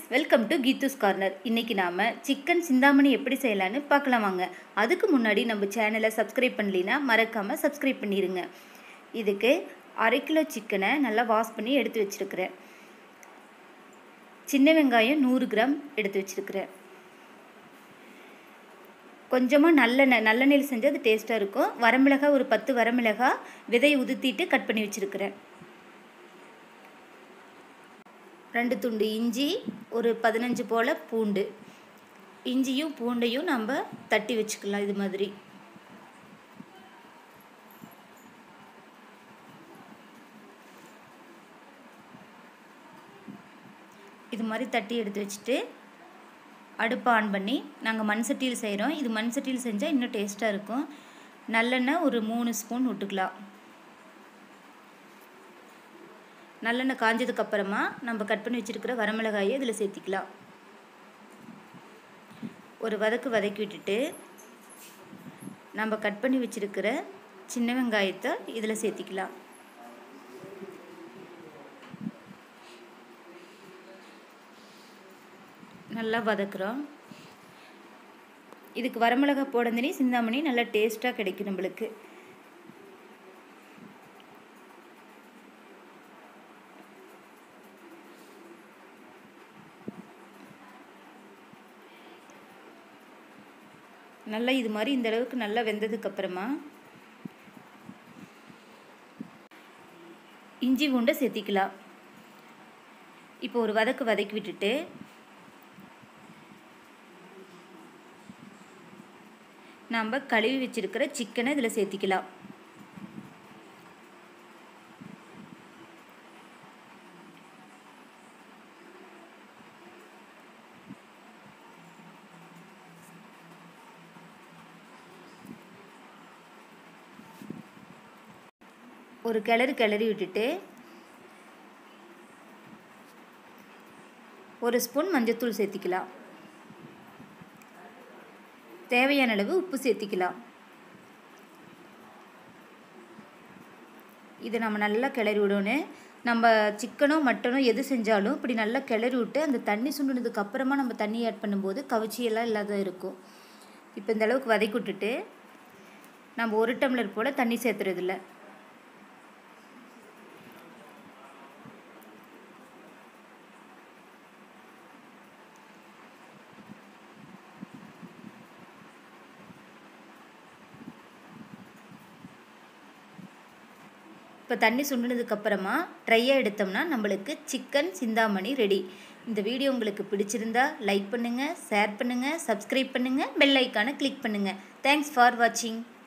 welcome to கீத்துஸ் corner இன்றைக்கி நாம் chicken Chintamani எப்படி செய்யலான்னு பார்க்கலாம் வாங்க அதுக்கு முன்னாடி நம்ம சேனலை சப்ஸ்கிரைப் பண்ணலினா மறக்காமல் சப்ஸ்கிரைப் பண்ணிடுங்க இதுக்கு அரை கிலோ சிக்கனை நல்லா வாஷ் பண்ணி எடுத்து வச்சுருக்கிறேன் சின்ன வெங்காயம் நூறு கிராம் எடுத்து வச்சுருக்கிறேன் கொஞ்சமாக நல்லெண்ணெய் நல்லெண்ணெயில் செஞ்சால் அது டேஸ்ட்டாக இருக்கும் வரமிளகாய் ஒரு பத்து வரமிளகாய் விதையை உதுத்திட்டு கட் பண்ணி வச்சுருக்கிறேன் ரெண்டு துண்டு இஞ்சி ஒரு பதினஞ்சு போல் பூண்டு இஞ்சியும் பூண்டையும் நம்ம தட்டி வச்சுக்கலாம் இது மாதிரி இது மாதிரி தட்டி எடுத்து வச்சுட்டு அடுப்பை ஆன் பண்ணி நாங்கள் மண் சட்டியில் செய்கிறோம் இது மண் சட்டியில் செஞ்சால் இன்னும் டேஸ்ட்டாக இருக்கும் நல்லெண்ணெய் ஒரு மூணு ஸ்பூன் விட்டுக்கலாம் நல்லெண்ணெய் காஞ்சதுக்கப்புறமா நம்ம கட் பண்ணி வச்சுருக்கிற வரமிளகாயை இதில் சேர்த்திக்கலாம் ஒரு வதக்கு வதக்கி விட்டுட்டு நம்ம கட் பண்ணி வச்சுருக்கிற சின்ன வெங்காயத்தை இதில் சேர்த்திக்கலாம் நல்லா வதக்குறோம் இதுக்கு வரமிளகா போடந்தனி சிந்தாமணி நல்லா டேஸ்ட்டாக கிடைக்கும் நம்மளுக்கு நல்லா இது மாதிரி இந்த அளவுக்கு நல்லா வெந்ததுக்கப்புறமா இஞ்சி பூண்டை சேர்த்திக்கலாம் இப்போ ஒரு வதக்கு வதக்கி விட்டுட்டு நாம் கழுவி வச்சுருக்கிற சிக்கனை இதில் சேர்த்திக்கலாம் ஒரு கிளறு கிளறி விட்டுட்டு ஒரு ஸ்பூன் மஞ்சத்தூள் சேர்த்திக்கலாம் தேவையான அளவு உப்பு சேர்த்திக்கலாம் இதை நம்ம நல்லா கிளறி விடணும் நம்ம சிக்கனோ மட்டனோ எது செஞ்சாலும் இப்படி நல்லா கிளறி விட்டு அந்த தண்ணி சுண்டுனதுக்கு அப்புறமா நம்ம தண்ணி ஆட் பண்ணும்போது கவிச்சியெல்லாம் இல்லாத இருக்கும் இப்போ இந்த அளவுக்கு வதக்கி விட்டுட்டு நம்ம ஒரு டம்ளர் போல் தண்ணி சேர்த்துறதில்ல இப்போ தண்ணி சுண்டினதுக்கப்புறமா ட்ரையாக எடுத்தோம்னா நம்மளுக்கு சிக்கன் சிந்தாமணி ரெடி இந்த வீடியோ உங்களுக்கு பிடிச்சிருந்தா லைக் பண்ணுங்கள் ஷேர் பண்ணுங்கள் சப்ஸ்கிரைப் பண்ணுங்கள் பெல் ஐக்கானை கிளிக் பண்ணுங்கள் தேங்க்ஸ் ஃபார் வாட்சிங்